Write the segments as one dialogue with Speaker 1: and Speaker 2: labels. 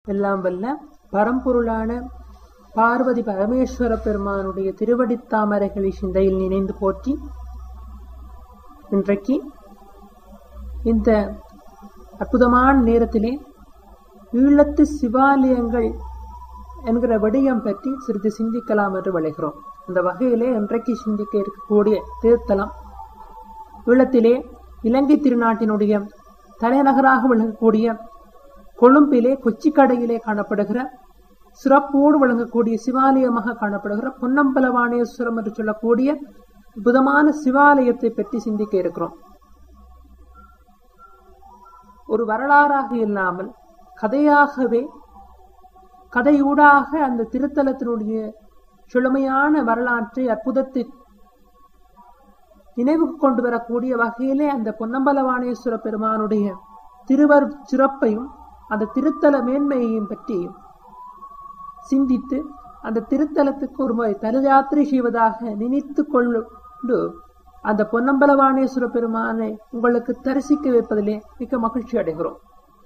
Speaker 1: எல்லாம் வல்ல பரம்பொருளான பார்வதி பரமேஸ்வர பெருமானுடைய திருவடித்தாமரைகளை சிந்தையில் நினைந்து போற்றி இன்றைக்கு இந்த அற்புதமான நேரத்திலே ஈழத்து சிவாலயங்கள் என்கிற விடயம் பற்றி சிறிது சிந்திக்கலாம் என்று விளைகிறோம் இந்த வகையிலே இன்றைக்கு சிந்திக்க இருக்கக்கூடிய திருத்தலம் ஈழத்திலே இலங்கை திருநாட்டினுடைய தலைநகராக விளங்கக்கூடிய கொழும்பிலே கொச்சிக்கடையிலே காணப்படுகிற சிறப்போடு விளங்கக்கூடிய சிவாலயமாக காணப்படுகிற பொன்னம்பலவாணேஸ்வரம் என்று சொல்லக்கூடிய அற்புதமான சிவாலயத்தை பற்றி சிந்திக்க இருக்கிறோம் ஒரு வரலாறாக இல்லாமல் கதையாகவே கதையூடாக அந்த திருத்தலத்தினுடைய செழுமையான வரலாற்றை அற்புதத்தை நினைவுக்கு கொண்டு வரக்கூடிய வகையிலே அந்த பொன்னம்பலவாணேஸ்வர பெருமானுடைய திருவர் சிறப்பையும் அந்த திருத்தல மேன்மையையும் பற்றி சிந்தித்து அந்த திருத்தலத்துக்கு ஒரு முறை தலயாத்திரை செய்வதாக நினைத்து கொண்டு அந்த பொன்னம்பலவாணேஸ்வர பெருமானை உங்களுக்கு தரிசிக்க வைப்பதிலே மிக்க மகிழ்ச்சி அடைகிறோம்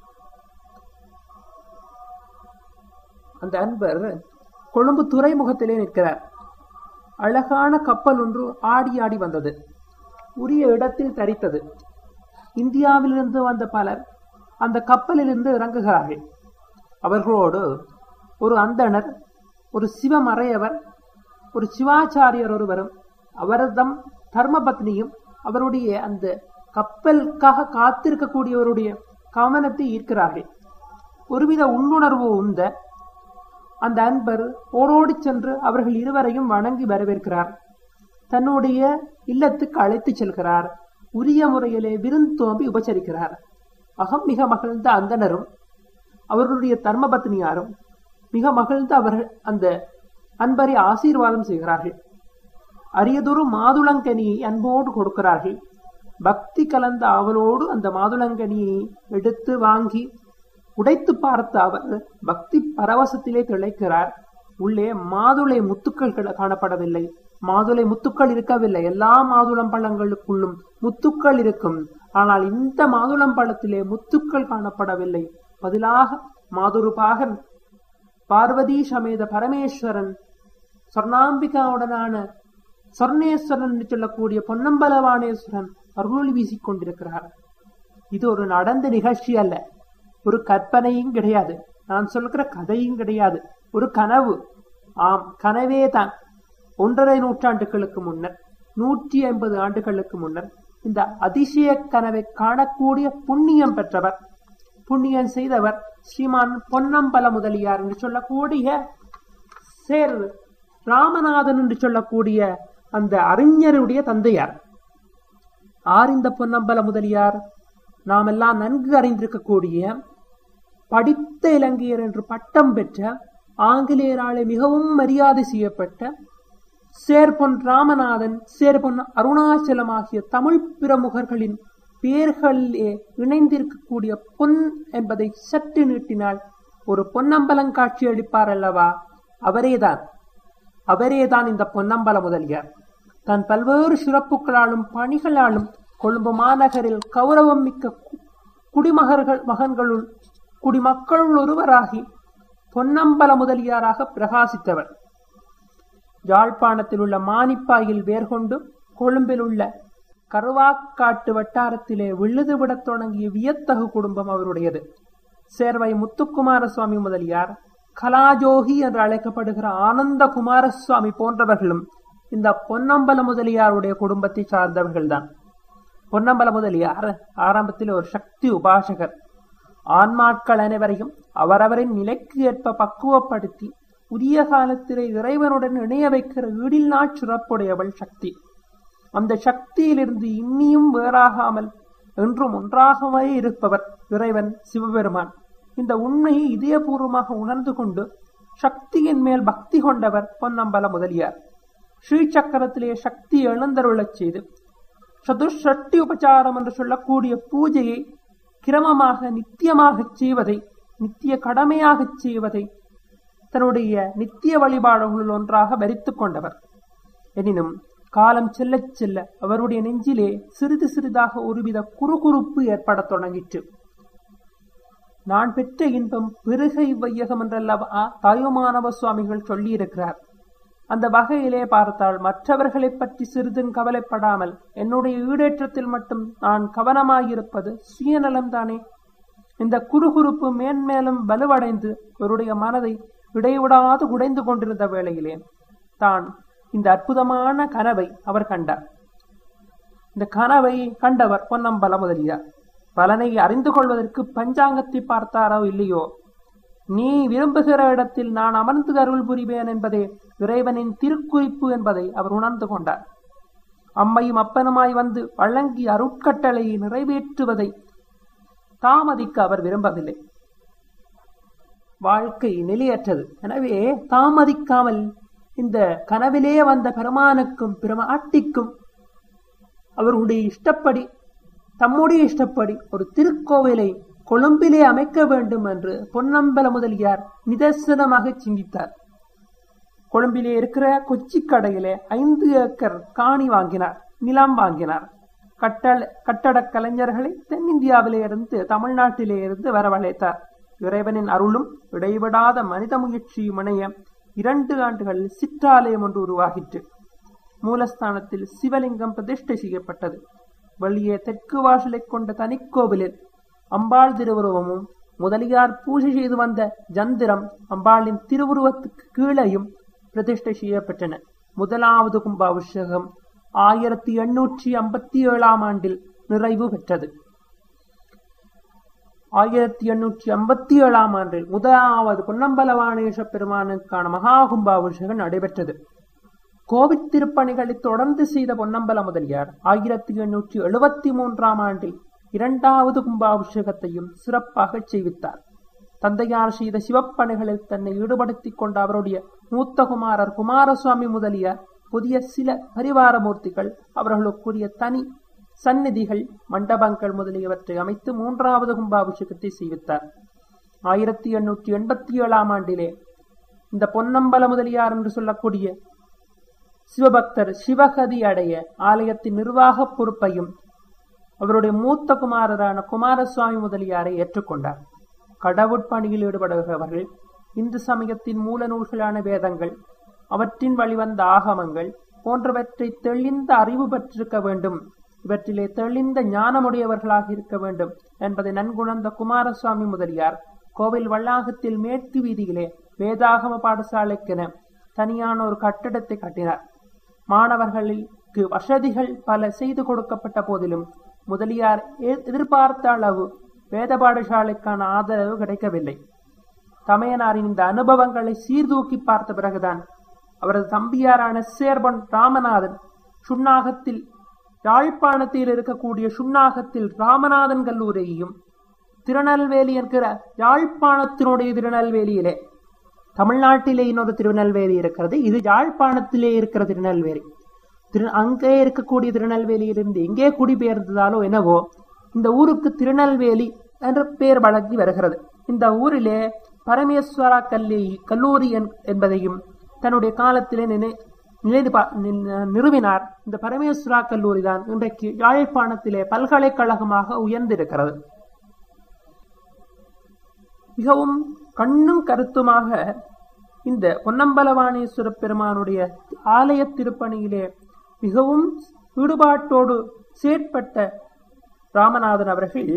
Speaker 1: அந்த அன்பர் கொழும்பு துறைமுகத்திலே நிற்கிறார் அழகான கப்பல் ஒன்று ஆடி ஆடி வந்தது உரிய இடத்தில் தரித்தது இந்தியாவிலிருந்து வந்த பலர் அந்த கப்பலிலிருந்து இறங்குகிறார்கள் அவர்களோடு ஒரு அந்தணர் ஒரு சிவமறையவர் ஒரு சிவாச்சாரியர் ஒருவரும் அவரதம் தர்மபத்னியும் அவருடைய அந்த கப்பலுக்காக காத்திருக்கக்கூடியவருடைய கவனத்தை ஈர்க்கிறார்கள் ஒருவித உள்ளுணர்வு உந்த அந்த அன்பர் ஓடோடி சென்று அவர்கள் இருவரையும் வணங்கி வரவேற்கிறார் தன்னுடைய இல்லத்துக்கு அழைத்து செல்கிறார் உரிய முறையிலே விருந்தோம்பி உபசரிக்கிறார் அகம் மிக மகிழ்ந்த அந்தனரும் அவர்களுடைய தர்மபத்னியாரும் மிக மகிழ்ந்து அவர்கள் அந்த அன்பரை ஆசீர்வாதம் செய்கிறார்கள் அரியதொரு மாதுளங்கனியை அன்போடு கொடுக்கிறார்கள் பக்தி கலந்த அவளோடு அந்த மாதுளங்கனியை எடுத்து வாங்கி உடைத்து பார்த்த அவர் பக்தி பரவசத்திலே திளைக்கிறார் உள்ளே மாதுளை முத்துக்கள் காணப்படவில்லை மாதுளை முத்துக்கள் இருக்கவில்லை எல்லா மாதுளம் பழங்களுக்குள்ளும் முத்துக்கள் இருக்கும் ஆனால் இந்த மாதுளம் பழத்திலே முத்துக்கள் காணப்படவில்லை பதிலாக மாதுருபாகன் பார்வதி சமேத பரமேஸ்வரன் சொர்ணாம்பிகாவுடனான சொர்ணேஸ்வரன் என்று சொல்லக்கூடிய பொன்னம்பலவானேஸ்வரன் அருளொளி வீசிக் கொண்டிருக்கிறார் இது ஒரு நடந்த நிகழ்ச்சி அல்ல ஒரு கற்பனையும் கிடையாது நான் சொல்கிற கதையும் கிடையாது ஒரு கனவு ஆம் கனவே தான் ஒன்றரை நூற்றாண்டுகளுக்கு முன்னர் நூற்றி ஐம்பது ஆண்டுகளுக்கு முன்னர் இந்த அதிசய கனவை காணக்கூடிய புண்ணியம் பெற்றவர் புண்ணியம் செய்தவர் ஸ்ரீமான் பொன்னம்பல முதலியார் என்று சொல்லக்கூடிய சேர் ராமநாதன் என்று சொல்லக்கூடிய அந்த அறிஞருடைய தந்தையார் ஆர் இந்த பொன்னம்பல முதலியார் நாம் எல்லாம் நன்கு அறிந்திருக்கக்கூடிய படித்த இலங்கையர் என்று பட்டம் பெற்ற ஆங்கிலேயராலே மிகவும் மரியாதை செய்யப்பட்ட சேர்பொன் ராமநாதன் சேர்பொன் அருணாச்சலம் ஆகிய தமிழ் பிரமுகர்களின் பெயர்களிலே இணைந்திருக்கக்கூடிய பொன் என்பதை சற்று நீட்டினால் ஒரு பொன்னம்பலம் காட்சி அளிப்பார் அல்லவா அவரேதான் அவரேதான் இந்த பொன்னம்பல முதலியார் தன் பல்வேறு சிறப்புகளாலும் பணிகளாலும் கொழும்பு மாநகரில் கௌரவம் மிக்க குடிமகர்கள் மகன்களுள் குடிமக்களுள் ஒருவராகி பொன்னம்பல முதலியாராக பிரகாசித்தவர் யாழ்ப்பாணத்தில் உள்ள மானிப்பாயில் வேர்கொண்டு கொழும்பில் உள்ள கருவாக்காட்டு வட்டாரத்திலே விழுதுவிடத் தொடங்கிய வியத்தகு குடும்பம் அவருடையது சேர்வை முத்துக்குமார சுவாமி முதலியார் கலாஜோகி என்று அழைக்கப்படுகிற ஆனந்த குமாரசுவாமி போன்றவர்களும் இந்த பொன்னம்பல முதலியாருடைய குடும்பத்தை சார்ந்தவர்கள்தான் பொன்னம்பல முதலியார் ஆரம்பத்தில் ஒரு சக்தி உபாசகர் ஆன்மாட்கள் அனைவரையும் அவரவரின் நிலைக்கு ஏற்ப பக்குவப்படுத்தி உரிய காலத்திலே இறைவனுடன் இணைய வைக்கிற ஈடில்லா சிறப்புடையவள் சக்தி அந்த சக்தியிலிருந்து இன்னியும் வேறாகாமல் என்றும் ஒன்றாகவே இருப்பவர் இறைவன் சிவபெருமான் இந்த உண்மையை இதயபூர்வமாக உணர்ந்து கொண்டு சக்தியின் மேல் பக்தி கொண்டவர் பொன்னம்பல முதலியார் ஸ்ரீ சக்கரத்திலே சக்தி எழுந்தருளச் செய்து சதுஷட்டி உபச்சாரம் என்று சொல்லக்கூடிய பூஜையை கிரமமாக நித்தியமாகச் செய்வதை நித்திய கடமையாகச் செய்வதை தன்னுடைய நித்திய வழிபாடுகளுள் ஒன்றாக வரித்துக் கொண்டவர் எனினும் காலம் செல்லச் செல்ல அவருடைய நெஞ்சிலே சிறிது சிறிதாக ஒருவித குறுகுறுப்பு ஏற்படத் தொடங்கிற்று நான் பெற்ற இன்பம் பெருகை வையகம் என்றல்லவா தாயுமானவ சுவாமிகள் சொல்லியிருக்கிறார் அந்த வகையிலே பார்த்தால் மற்றவர்களைப் பற்றி சிறிதும் கவலைப்படாமல் என்னுடைய ஈடேற்றத்தில் மட்டும் நான் கவனமாயிருப்பது சுயநலம்தானே இந்த குறுகுறுப்பு மேன்மேலும் வலுவடைந்து அவருடைய மனதை இடைவிடாது உடைந்து கொண்டிருந்த வேளையிலே தான் இந்த அற்புதமான கனவை அவர் கண்டார் இந்த கனவை கண்டவர் பொன்னம்பல முதலியார் பலனை அறிந்து கொள்வதற்கு பஞ்சாங்கத்தை பார்த்தாரோ இல்லையோ நீ விரும்புகிற இடத்தில் நான் அமர்ந்து அருள் புரிவேன் என்பதே இறைவனின் திருக்குறிப்பு என்பதை அவர் உணர்ந்து கொண்டார் அம்மையும் அப்பனுமாய் வந்து வழங்கி அருட்கட்டளையை நிறைவேற்றுவதை தாமதிக்க அவர் விரும்பவில்லை வாழ்க்கை நிலையற்றது எனவே தாமதிக்காமல் இந்த கனவிலே வந்த பெருமானுக்கும் பெருமாட்டிக்கும் அவர்களுடைய இஷ்டப்படி தம்முடைய இஷ்டப்படி ஒரு திருக்கோவிலை கொழும்பிலே அமைக்க வேண்டும் என்று பொன்னம்பல முதலியார் நிதர்சனமாக சிந்தித்தார் கொழும்பிலே இருக்கிற கொச்சி கடையிலே ஐந்து ஏக்கர் காணி வாங்கினார் நிலம் வாங்கினார் கட்டள கட்டடக் கலைஞர்களை தென்னிந்தியாவிலே இருந்து தமிழ்நாட்டிலே இருந்து வரவழைத்தார் இறைவனின் அருளும் இடைவிடாத மனித முயற்சியும் இணைய இரண்டு ஆண்டுகளில் சிற்றாலயம் ஒன்று உருவாகிற்று மூலஸ்தானத்தில் சிவலிங்கம் பிரதிஷ்டை செய்யப்பட்டது வெளியே தெற்கு வாசலை கொண்ட தனிக்கோவிலில் அம்பாள் திருவுருவமும் முதலியார் பூஜை செய்து வந்த ஜந்திரம் அம்பாளின் திருவுருவத்துக்கு கீழையும் பிரதிஷ்டை செய்யப்பட்டன முதலாவது கும்பாபிஷேகம் ஆயிரத்தி எண்ணூற்றி ஐம்பத்தி ஏழாம் ஆண்டில் நிறைவு பெற்றது ஆயிரத்தி எண்ணூற்றி ஐம்பத்தி ஏழாம் ஆண்டில் முதலாவது பொன்னம்பலவாணேச பெருமானுக்கான மகா கும்பாபிஷேகம் நடைபெற்றது கோவிட் திருப்பணிகளை தொடர்ந்து செய்த பொன்னம்பல முதலியார் ஆயிரத்தி எண்ணூற்றி எழுபத்தி மூன்றாம் ஆண்டில் இரண்டாவது கும்பாபிஷேகத்தையும் சிறப்பாக செய்வித்தார் தந்தையார் செய்த சிவப்பணிகளில் தன்னை ஈடுபடுத்திக் கொண்ட அவருடைய மூத்த குமாரர் குமாரசுவாமி முதலிய புதிய சில பரிவார மூர்த்திகள் அவர்களுக்குரிய தனி சந்நிதிகள் மண்டபங்கள் முதலியவற்றை அமைத்து மூன்றாவது கும்பாபிஷேகத்தை செய்வித்தார் ஆயிரத்தி எண்ணூற்றி எண்பத்தி ஏழாம் ஆண்டிலே இந்த பொன்னம்பல முதலியார் என்று சொல்லக்கூடிய சிவபக்தர் சிவகதி அடைய ஆலயத்தின் நிர்வாக பொறுப்பையும் அவருடைய மூத்த குமாரரான குமாரசுவாமி முதலியாரை ஏற்றுக்கொண்டார் கடவுட்பணியில் ஈடுபடுகிறவர்கள் இந்து சமயத்தின் மூல நூல்களான வேதங்கள் அவற்றின் வழிவந்த ஆகமங்கள் போன்றவற்றை தெளிந்த அறிவு பெற்றிருக்க வேண்டும் இவற்றிலே தெளிந்த ஞானமுடையவர்களாக இருக்க வேண்டும் என்பதை நன்குணர்ந்த குமாரசுவாமி முதலியார் கோவில் வளாகத்தில் மேற்கு வீதியிலே வேதாகம பாடசாலைக்கென தனியான ஒரு கட்டிடத்தை கட்டினார் மாணவர்களுக்கு வசதிகள் பல செய்து கொடுக்கப்பட்ட போதிலும் முதலியார் எதிர்பார்த்த அளவு வேத பாடசாலைக்கான ஆதரவு கிடைக்கவில்லை தமையனாரின் இந்த அனுபவங்களை சீர்தூக்கி பார்த்த பிறகுதான் அவரது தம்பியாரான சேர்பன் ராமநாதன் சுண்ணாகத்தில் யாழ்ப்பாணத்தில் இருக்கக்கூடிய சுண்ணாகத்தில் ராமநாதன் கல்லூரியையும் திருநெல்வேலி என்கிற யாழ்ப்பாணத்தினுடைய திருநெல்வேலியிலே தமிழ்நாட்டிலே இன்னொரு திருநெல்வேலி இருக்கிறது இது யாழ்ப்பாணத்திலே இருக்கிற திருநெல்வேலி திரு அங்கே இருக்கக்கூடிய திருநெல்வேலியிலிருந்து எங்கே குடிபெயர்ந்ததாலோ என்னவோ இந்த ஊருக்கு திருநெல்வேலி என்ற பெயர் வழங்கி வருகிறது இந்த ஊரிலே பரமேஸ்வரா கல்லி கல்லூரி என்பதையும் தன்னுடைய காலத்திலே நினை நினைவு நிறுவினார் இந்த பரமேஸ்வரா கல்லூரி தான் இன்றைக்கு யாழ்ப்பாணத்திலே பல்கலைக்கழகமாக உயர்ந்திருக்கிறது மிகவும் கண்ணும் கருத்துமாக இந்த பொன்னம்பலவாணேஸ்வர பெருமானுடைய ஆலய திருப்பணியிலே மிகவும் ஈடுபாட்டோடு செயற்பட்ட ராமநாதன் அவர்கள்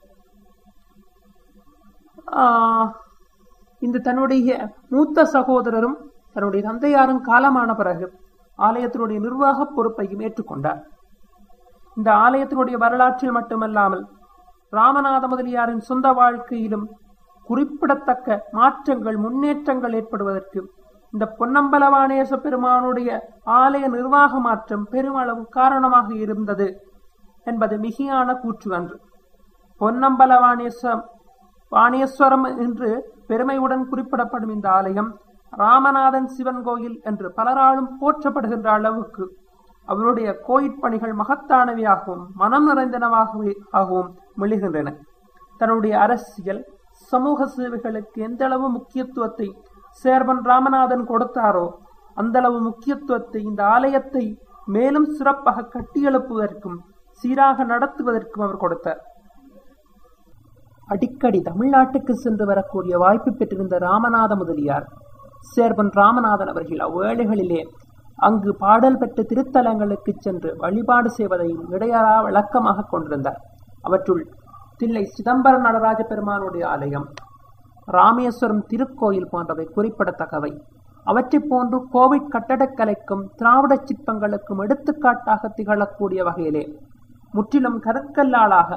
Speaker 1: இந்த தன்னுடைய மூத்த சகோதரரும் தன்னுடைய தந்தையாரும் காலமான பிறகு ஆலயத்தினுடைய நிர்வாக பொறுப்பையும் ஏற்றுக்கொண்டார் இந்த ஆலயத்தினுடைய வரலாற்றில் மட்டுமல்லாமல் ராமநாத முதலியாரின் சொந்த வாழ்க்கையிலும் குறிப்பிடத்தக்க மாற்றங்கள் முன்னேற்றங்கள் ஏற்படுவதற்கு இந்த பொன்னம்பலவாணேச பெருமானுடைய ஆலய நிர்வாக மாற்றம் பெருமளவு காரணமாக இருந்தது என்பது மிகையான கூற்று அன்று பொன்னம்பலவாணேசம் வாணேஸ்வரம் என்று பெருமையுடன் குறிப்பிடப்படும் இந்த ஆலயம் ராமநாதன் சிவன் கோயில் என்று பலராலும் போற்றப்படுகின்ற அளவுக்கு அவருடைய கோயிற்பணிகள் மகத்தானவையாகவும் மனம் நிறைந்தனவாகவே ஆகவும் மெழுகின்றன தன்னுடைய அரசியல் சமூக சேவைகளுக்கு எந்த அளவு முக்கியத்துவத்தை சேர்வன் ராமநாதன் கொடுத்தாரோ அந்த அளவு முக்கியத்துவத்தை இந்த ஆலயத்தை மேலும் சிறப்பாக கட்டியெழுப்புவதற்கும் சீராக நடத்துவதற்கும் அவர் கொடுத்தார் அடிக்கடி தமிழ்நாட்டுக்கு சென்று வரக்கூடிய வாய்ப்பு பெற்றிருந்த ராமநாத முதலியார் சேர்பன் ராமநாதன் அவர்கள் அவ்வேளைகளிலே அங்கு பாடல் பெற்ற திருத்தலங்களுக்கு சென்று வழிபாடு செய்வதையும் இடையறா விளக்கமாக கொண்டிருந்தார் அவற்றுள் தில்லை சிதம்பர நடராஜ பெருமானுடைய ஆலயம் ராமேஸ்வரம் திருக்கோயில் போன்றவை குறிப்பிடத்தக்கவை அவற்றைப் போன்று கோவிட் கட்டடக்கலைக்கும் திராவிட சிற்பங்களுக்கும் எடுத்துக்காட்டாக திகழக்கூடிய வகையிலே முற்றிலும் கற்கல்லாளாக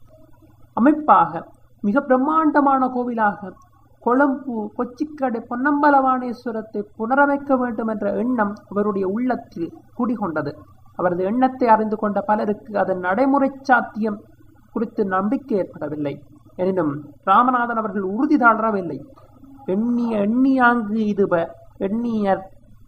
Speaker 1: அமைப்பாக மிக பிரம்மாண்டமான கோவிலாக கொழும்பு கொச்சிக்கடை பொன்னம்பலவாணேஸ்வரத்தை புனரமைக்க வேண்டும் என்ற எண்ணம் அவருடைய உள்ளத்தில் குடிகொண்டது அவரது எண்ணத்தை அறிந்து கொண்ட பலருக்கு அதன் நடைமுறை சாத்தியம் குறித்து நம்பிக்கை ஏற்படவில்லை எனினும் ராமநாதன் அவர்கள் உறுதி தாழவில்லை எண்ணிய எண்ணியாங்கு இதுப எண்ணியர்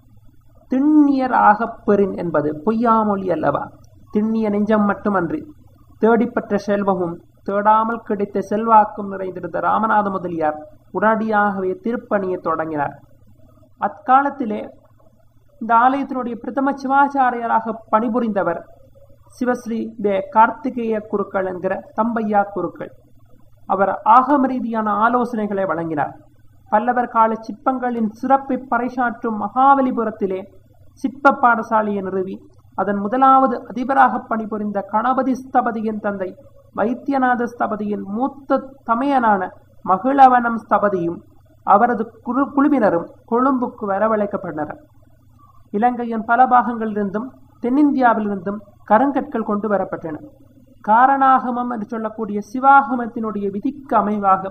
Speaker 1: திண்ணியர் ஆகப் பெறின் என்பது பொய்யாமொழி அல்லவா திண்ணிய நெஞ்சம் மட்டுமன்றி தேடிப்பெற்ற செல்வமும் தேடாமல் கிடைத்த செல்வாக்கும் நிறைந்திருந்த ராமநாத முதலியார் உடனடியாகவே திருப்பணியை தொடங்கினார் அக்காலத்திலே இந்த ஆலயத்தினுடைய பிரதம சிவாச்சாரியராக பணிபுரிந்தவர் சிவஸ்ரீ தே கார்த்திகேய குருக்கள் என்கிற தம்பையா குருக்கள் அவர் ஆகம ரீதியான ஆலோசனைகளை வழங்கினார் பல்லவர் கால சிற்பங்களின் சிறப்பை பறைசாற்றும் மகாபலிபுரத்திலே சிற்ப பாடசாலையை நிறுவி அதன் முதலாவது அதிபராக பணிபுரிந்த கணபதி ஸ்தபதியின் தந்தை வைத்தியநாத ஸ்தபதியின் மூத்த தமையனான மகிழவனம் ஸ்தபதியும் அவரது குழு குழுவினரும் கொழும்புக்கு வரவழைக்கப்பட்டனர் இலங்கையின் பல பாகங்களிலிருந்தும் தென்னிந்தியாவிலிருந்தும் கருங்கற்கள் கொண்டு வரப்பட்டன காரணாகமம் என்று சொல்லக்கூடிய சிவாகமத்தினுடைய விதிக்கு அமைவாக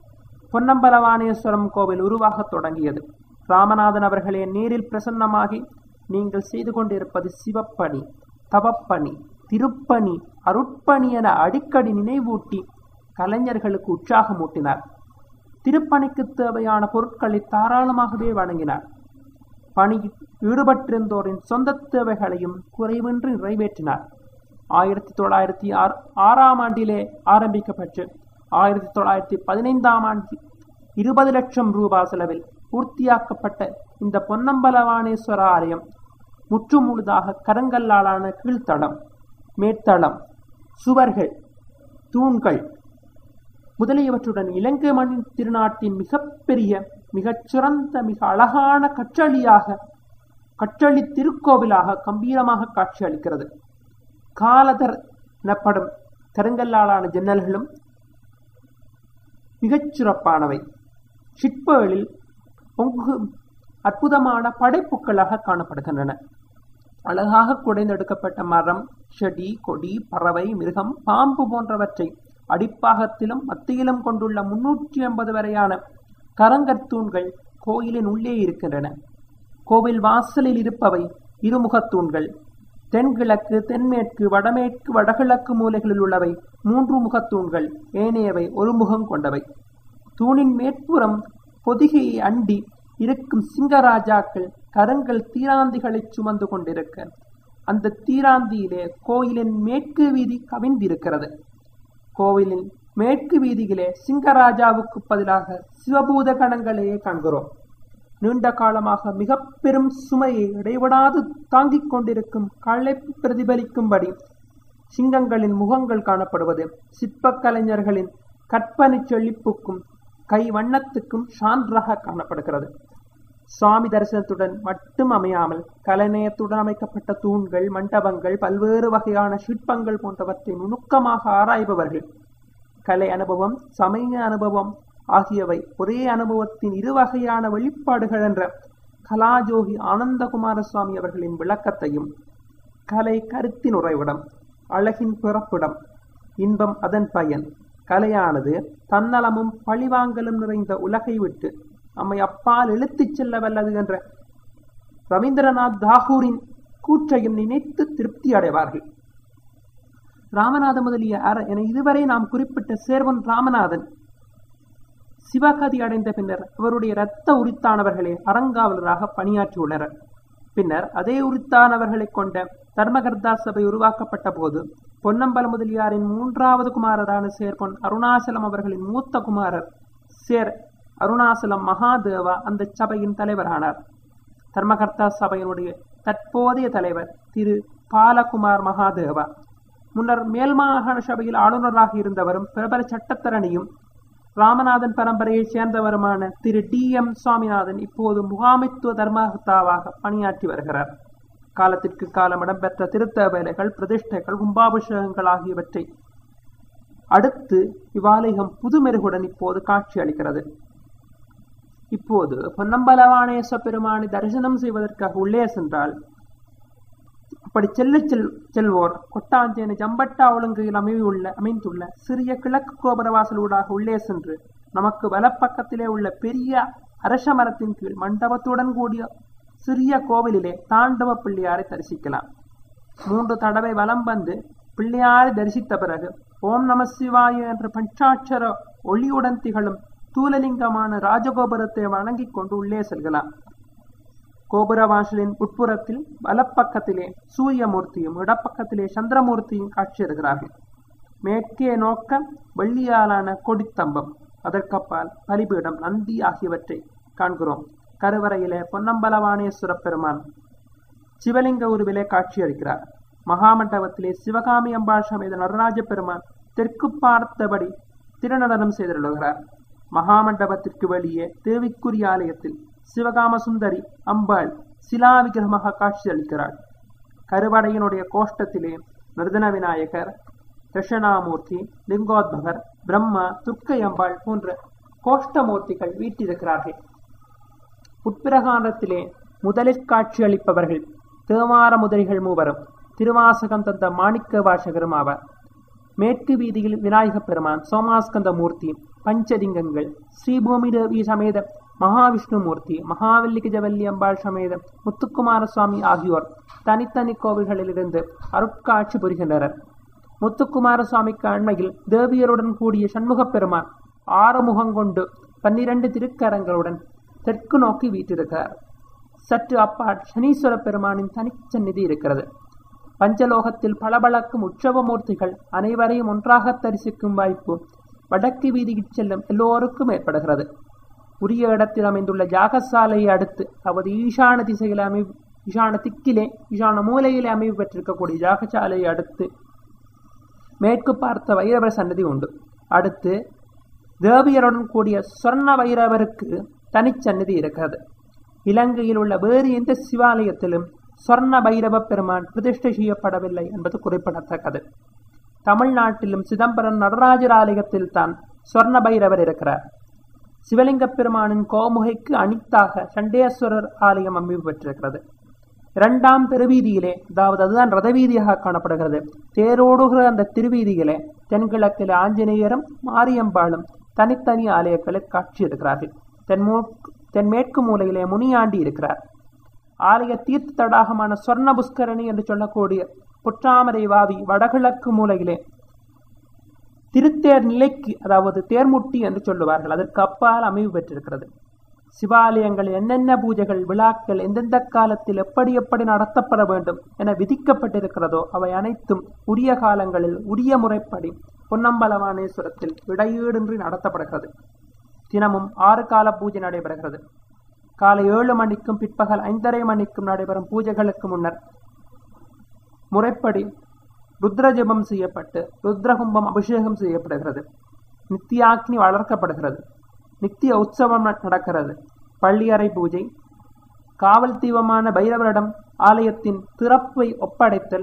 Speaker 1: பொன்னம்பலவாணேஸ்வரம் கோவில் உருவாகத் தொடங்கியது ராமநாதன் அவர்களே நேரில் பிரசன்னமாகி நீங்கள் செய்து கொண்டிருப்பது சிவப்பணி தவப்பணி திருப்பணி அருட்பணி என அடிக்கடி நினைவூட்டி கலைஞர்களுக்கு உற்சாகமூட்டினார் திருப்பணிக்கு தேவையான பொருட்களை தாராளமாகவே வழங்கினார் பணியில் ஈடுபட்டிருந்தோரின் சொந்த தேவைகளையும் குறைவின்றி நிறைவேற்றினார் ஆயிரத்தி தொள்ளாயிரத்தி ஆறு ஆறாம் ஆண்டிலே ஆரம்பிக்கப்பட்டு ஆயிரத்தி தொள்ளாயிரத்தி பதினைந்தாம் ஆண்டு இருபது லட்சம் ரூபாய் செலவில் பூர்த்தியாக்கப்பட்ட இந்த பொன்னம்பலவாணேஸ்வர ஆலயம் முற்றுமுழுதாக கருங்கல்லாலான கீழ்த்தளம் மேற்தளம் சுவர்கள் தூண்கள் முதலியவற்றுடன் இலங்கை மண் திருநாட்டின் மிகப்பெரிய மிகச் சிறந்த மிக அழகான கற்றளியாக கற்றளி திருக்கோவிலாக கம்பீரமாக காட்சியளிக்கிறது காலதர் எனப்படும் கருங்கல்லாலான ஜன்னல்களும் மிகச் சிறப்பானவை சிற்பங்களில் பொங்கு அற்புதமான படைப்புக்களாக காணப்படுகின்றன அழகாக குடைந்தெடுக்கப்பட்ட மரம் செடி கொடி பறவை மிருகம் பாம்பு போன்றவற்றை அடிப்பாகத்திலும் மத்தியிலும் கொண்டுள்ள முன்னூற்றி ஐம்பது வரையான கரங்கத்தூண்கள் கோயிலின் உள்ளே இருக்கின்றன கோவில் வாசலில் இருப்பவை இருமுகத்தூண்கள் தென்கிழக்கு தென்மேற்கு வடமேற்கு வடகிழக்கு மூலைகளில் உள்ளவை மூன்று முகத்தூண்கள் ஏனையவை ஒரு முகம் கொண்டவை தூணின் மேற்புறம் பொதிகையை அண்டி இருக்கும் சிங்கராஜாக்கள் கருங்கல் தீராந்திகளை சுமந்து கொண்டிருக்க அந்த தீராந்தியிலே கோயிலின் மேற்கு வீதி கவிந்திருக்கிறது கோவிலின் மேற்கு வீதியிலே சிங்கராஜாவுக்கு பதிலாக சிவபூத கணங்களையே காண்கிறோம் நீண்ட காலமாக மிக பெரும் சுமையை இடைவிடாது தாங்கிக் கொண்டிருக்கும் களை பிரதிபலிக்கும்படி சிங்கங்களின் முகங்கள் காணப்படுவது சிற்பக் கலைஞர்களின் கற்பனை செழிப்புக்கும் கை வண்ணத்துக்கும் சான்றாக காணப்படுகிறது சுவாமி தரிசனத்துடன் மட்டும் அமையாமல் கலைநயத்துடன் அமைக்கப்பட்ட தூண்கள் மண்டபங்கள் பல்வேறு வகையான சிற்பங்கள் போன்றவற்றை நுணுக்கமாக ஆராய்பவர்கள் கலை அனுபவம் சமய அனுபவம் ஆகியவை ஒரே அனுபவத்தின் இரு வகையான வெளிப்பாடுகள் என்ற கலாஜோகி ஆனந்தகுமார சுவாமி அவர்களின் விளக்கத்தையும் கலை கருத்தின் உறைவிடம் அழகின் பிறப்பிடம் இன்பம் அதன் பயன் கலையானது தன்னலமும் பழிவாங்கலும் நிறைந்த உலகை விட்டு நம்மை அப்பால் இழுத்துச் செல்ல வல்லது என்ற ரவீந்திரநாத் தாகூரின் கூற்றையும் நினைத்து திருப்தி அடைவார்கள் ராமநாத முதலிய அற என இதுவரை நாம் குறிப்பிட்ட சேர்வன் ராமநாதன் சிவகதி அடைந்த பின்னர் அவருடைய இரத்த உரித்தானவர்களே அறங்காவலராக பணியாற்றியுள்ளனர் பின்னர் அதே உரித்தானவர்களை கொண்ட தர்மகர்த்தா சபை உருவாக்கப்பட்ட போது பொன்னம்பல முதலியாரின் மூன்றாவது குமாரரான சேர்பொன் அருணாசலம் அவர்களின் மூத்த குமாரர் சேர் அருணாசலம் மகாதேவா அந்த சபையின் தலைவரானார் தர்மகர்த்தா சபையினுடைய தற்போதைய தலைவர் திரு பாலகுமார் மகாதேவா முன்னர் மேல் மாகாண சபையில் ஆளுநராக இருந்தவரும் பிரபல சட்டத்தரணியும் ராமநாதன் பரம்பரையைச் சேர்ந்தவருமான திரு டி எம் சுவாமிநாதன் இப்போது முகாமைத்துவ தர்மகர்த்தாவாக பணியாற்றி வருகிறார் காலத்திற்கு காலம் இடம்பெற்ற திருத்த வேலைகள் பிரதிஷ்டைகள் கும்பாபிஷேகங்கள் ஆகியவற்றை அடுத்து இவ்வாலயம் புதுமெருகுடன் இப்போது காட்சி அளிக்கிறது இப்போது பொன்னம்பலவாணேச பெருமானை தரிசனம் செய்வதற்காக உள்ளே சென்றால் அப்படி செல்ல செல் செல்வோர் கொட்டாஞ்சேன ஜம்பட்டா ஒழுங்கையில் அமைவுள்ள அமைந்துள்ள சிறிய கிழக்கு கோபுர வாசலூடாக உள்ளே சென்று நமக்கு வலப்பக்கத்திலே உள்ள பெரிய அரச மரத்தின் கீழ் மண்டபத்துடன் கூடிய சிறிய கோவிலிலே தாண்டவ பிள்ளையாரை தரிசிக்கலாம் மூன்று தடவை வலம் வந்து பிள்ளையாரை தரிசித்த பிறகு ஓம் நம சிவாய என்ற பஞ்சாட்சர ஒளியுடன் திகழும் தூலலிங்கமான ராஜகோபுரத்தை வணங்கிக் கொண்டு உள்ளே செல்கலாம் கோபுர வாசலின் உட்புறத்தில் வலப்பக்கத்திலே சூரியமூர்த்தியும் இடப்பக்கத்திலே சந்திரமூர்த்தியும் காட்சியிருக்கிறார்கள் மேற்கே நோக்க வெள்ளியாலான கொடித்தம்பம் அதற்கப்பால் பலிபீடம் நந்தி ஆகியவற்றை காண்கிறோம் கருவறையிலே பொன்னம்பலவாணேஸ்வர பெருமான் சிவலிங்க உருவிலே காட்சியளிக்கிறார் மகாமண்டபத்திலே சிவகாமி அம்பாள் சமேத நடராஜ பெருமான் தெற்கு பார்த்தபடி திருநடனம் செய்திருக்கிறார் மகாமண்டபத்திற்கு வெளியே தேவிக்குரிய ஆலயத்தில் சிவகாம சுந்தரி அம்பாள் சிலா விக்கிரகமாக காட்சியளிக்கிறாள் கருவடையினுடைய கோஷ்டத்திலே நிருதன விநாயகர் தட்சணாமூர்த்தி லிங்கோத்பகர் பிரம்மா துர்க்கை அம்பாள் போன்ற கோஷ்டமூர்த்திகள் வீட்டிருக்கிறார்கள் உட்பிரகாரத்திலே முதலில் காட்சியளிப்பவர்கள் தேவார முதலிகள் மூவரும் திருவாசகம் தந்த மாணிக்க வாசகரும் ஆவார் மேற்கு வீதியில் விநாயகப் பெருமான் சோமாஸ்கந்த மூர்த்தி பஞ்சலிங்கங்கள் ஸ்ரீபூமி தேவி சமேத மகாவிஷ்ணு மூர்த்தி மகாவல்லிக ஜவல்லி அம்பாள் சமேத முத்துக்குமார சுவாமி ஆகியோர் தனித்தனி கோவில்களிலிருந்து அருட்காட்சி புரிகின்றனர் முத்துக்குமார சுவாமிக்கு அண்மையில் தேவியருடன் கூடிய சண்முகப் பெருமான் ஆறு முகங்கொண்டு பன்னிரண்டு திருக்கரங்களுடன் தெற்கு நோக்கி வீட்டிருக்கிறார் சற்று அப்பால் சனீஸ்வர பெருமானின் தனிச்சந்நிதி இருக்கிறது பஞ்சலோகத்தில் பளபளக்கும் உற்சவ மூர்த்திகள் அனைவரையும் ஒன்றாக தரிசிக்கும் வாய்ப்பு வடக்கு வீதியில் செல்லும் எல்லோருக்கும் ஏற்படுகிறது உரிய இடத்தில் அமைந்துள்ள யாகசாலையை அடுத்து அவது ஈசான திசையில் அமை ஈசான திக்கிலே ஈசான மூலையிலே அமைவு பெற்றிருக்கக்கூடிய யாகசாலையை அடுத்து மேற்கு பார்த்த வைரவர் சன்னதி உண்டு அடுத்து தேவியருடன் கூடிய சொர்ண வைரவருக்கு தனிச்சன்னதி இருக்கிறது இலங்கையில் உள்ள வேறு எந்த சிவாலயத்திலும் சொர்ண பைரவ பெருமான் பிரதிஷ்டை செய்யப்படவில்லை என்பது குறிப்பிடத்தக்கது தமிழ்நாட்டிலும் சிதம்பரம் நடராஜர் ஆலயத்தில் தான் சொர்ண பைரவர் இருக்கிறார் சிவலிங்க பெருமானின் கோமுகைக்கு அணித்தாக சண்டேஸ்வரர் ஆலயம் அமைவு பெற்றிருக்கிறது இரண்டாம் பெருவீதியிலே அதாவது அதுதான் ரதவீதியாக காணப்படுகிறது தேரோடுகிற அந்த திருவீதியிலே தென்கிழக்கில் ஆஞ்சநேயரும் மாரியம்பாளும் தனித்தனி ஆலயங்களை காட்சி இருக்கிறார்கள் தென்மூ தென்மேற்கு மூலையிலே முனியாண்டி இருக்கிறார் ஆலய தீர்த்த தடாகமான சொர்ண புஷ்கரணி என்று சொல்லக்கூடிய புற்றாமரை வாவி வடகிழக்கு மூலையிலே திருத்தேர் நிலைக்கு அதாவது தேர்முட்டி என்று சொல்லுவார்கள் அதற்கு அப்பால் அமைவு பெற்றிருக்கிறது சிவாலயங்கள் என்னென்ன பூஜைகள் விழாக்கள் எந்தெந்த காலத்தில் எப்படி எப்படி நடத்தப்பட வேண்டும் என விதிக்கப்பட்டிருக்கிறதோ அவை அனைத்தும் உரிய காலங்களில் உரிய முறைப்படி பொன்னம்பலவானேஸ்வரத்தில் இடையீடின்றி நடத்தப்படுகிறது தினமும் ஆறு கால பூஜை நடைபெறுகிறது காலை ஏழு மணிக்கும் பிற்பகல் ஐந்தரை மணிக்கும் நடைபெறும் பூஜைகளுக்கு முன்னர் முறைப்படி ருத்ர ஜெபம் செய்யப்பட்டு ருத்ரகும்பம் அபிஷேகம் செய்யப்படுகிறது நித்தியாக்னி வளர்க்கப்படுகிறது நித்திய உற்சவம் நடக்கிறது பள்ளியறை பூஜை காவல் தீவமான பைரவரிடம் ஆலயத்தின் திறப்பை ஒப்படைத்தல்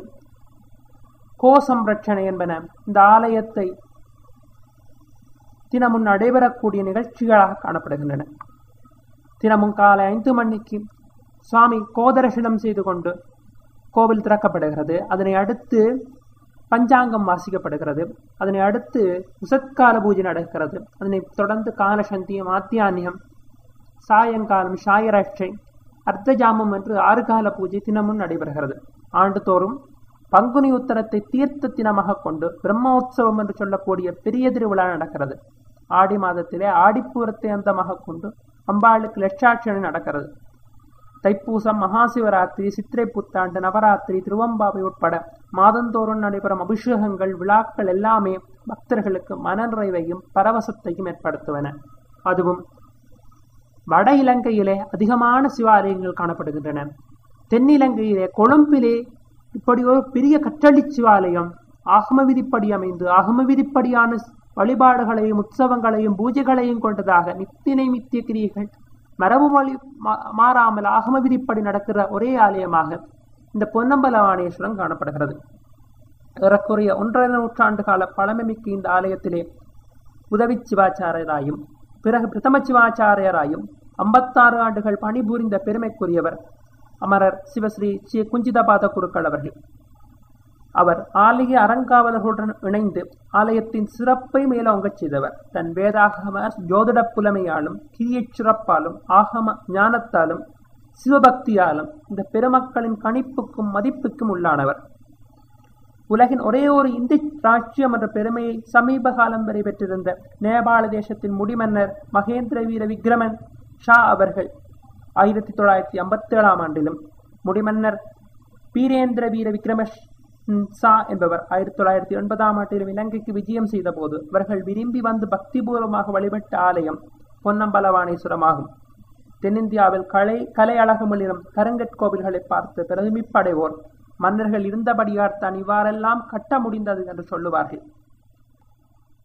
Speaker 1: கோசம்ரட்சணை என்பன இந்த ஆலயத்தை தினமும் நடைபெறக்கூடிய நிகழ்ச்சிகளாக காணப்படுகின்றன தினமும் காலை ஐந்து மணிக்கு சுவாமி கோதரசனம் செய்து கொண்டு கோவில் திறக்கப்படுகிறது அதனை அடுத்து பஞ்சாங்கம் வாசிக்கப்படுகிறது அதனை அடுத்து உசத்கால பூஜை நடக்கிறது அதனை தொடர்ந்து காலசந்தியம் ஆத்தியானியம் சாயங்காலம் சாயரட்சை அர்த்தஜாமம் என்று ஆறு கால பூஜை தினமும் நடைபெறுகிறது ஆண்டுதோறும் பங்குனி உத்தரத்தை தீர்த்த தினமாக கொண்டு பிரம்மோற்சவம் என்று சொல்லக்கூடிய பெரிய திருவிழா நடக்கிறது ஆடி மாதத்திலே ஆடிப்பூரத்தை அந்தமாக கொண்டு அம்பாளுக்கு லட்சாட்சணை நடக்கிறது தைப்பூசம் மகாசிவராத்திரி சித்திரை புத்தாண்டு நவராத்திரி திருவம்பாவை உட்பட மாதந்தோறும் நடைபெறும் அபிஷேகங்கள் விழாக்கள் எல்லாமே பக்தர்களுக்கு மனநிறைவையும் பரவசத்தையும் ஏற்படுத்துவன அதுவும் வட இலங்கையிலே அதிகமான சிவாலயங்கள் காணப்படுகின்றன தென்னிலங்கையிலே கொழும்பிலே இப்படி ஒரு பெரிய கற்றளி சிவாலயம் ஆகம விதிப்படி அமைந்து ஆகம விதிப்படியான வழிபாடுகளையும் உற்சவங்களையும் பூஜைகளையும் கொண்டதாக நித்தினை மித்திய கிரியைகள் மரபு மொழி மாறாமல் ஆகம விதிப்படி நடக்கிற ஒரே ஆலயமாக இந்த பொன்னம்பலவாணேஸ்வரம் காணப்படுகிறது ஏறக்குறைய ஒன்றரை நூற்றாண்டு கால பழமைமிக்க இந்த ஆலயத்திலே உதவி சிவாச்சாரியராயும் பிறகு பிரதம சிவாச்சாரியராயும் ஐம்பத்தாறு ஆண்டுகள் பணிபுரிந்த பெருமைக்குரியவர் அமரர் சிவஸ்ரீ ஸ்ரீ குஞ்சிதபாத குருக்கள் அவர்கள் அவர் ஆலய அறங்காவலர்களுடன் இணைந்து ஆலயத்தின் சிறப்பை மேலோங்கச் செய்தவர் தன் வேதாகம ஜோதிட புலமையாலும் கிரியச் சிறப்பாலும் ஆகம ஞானத்தாலும் சிவபக்தியாலும் இந்த பெருமக்களின் கணிப்புக்கும் மதிப்புக்கும் உள்ளானவர் உலகின் ஒரே ஒரு இந்து ராஜ்யம் என்ற பெருமையை சமீப காலம் வரை பெற்றிருந்த நேபாள தேசத்தின் முடிமன்னர் மகேந்திர வீர விக்ரமன் ஷா அவர்கள் ஆயிரத்தி தொள்ளாயிரத்தி ஐம்பத்தி ஏழாம் ஆண்டிலும் முடிமன்னர் பீரேந்திர வீர விக்ரம சா என்பவர் ஆயிரத்தி தொள்ளாயிரத்தி எண்பதாம் ஆண்டிலும் இலங்கைக்கு விஜயம் செய்த போது அவர்கள் விரும்பி வந்து பக்திபூர்வமாக வழிபட்ட ஆலயம் பொன்னம்பலவாணேஸ்வரம் ஆகும் தென்னிந்தியாவில் கலை கலை அழகுமலினம் கருங்கற்கோவில்களை பார்த்து பிரமிப்படைவோர் மன்னர்கள் இருந்தபடியார் தான் இவ்வாறெல்லாம் கட்ட முடிந்தது என்று சொல்லுவார்கள்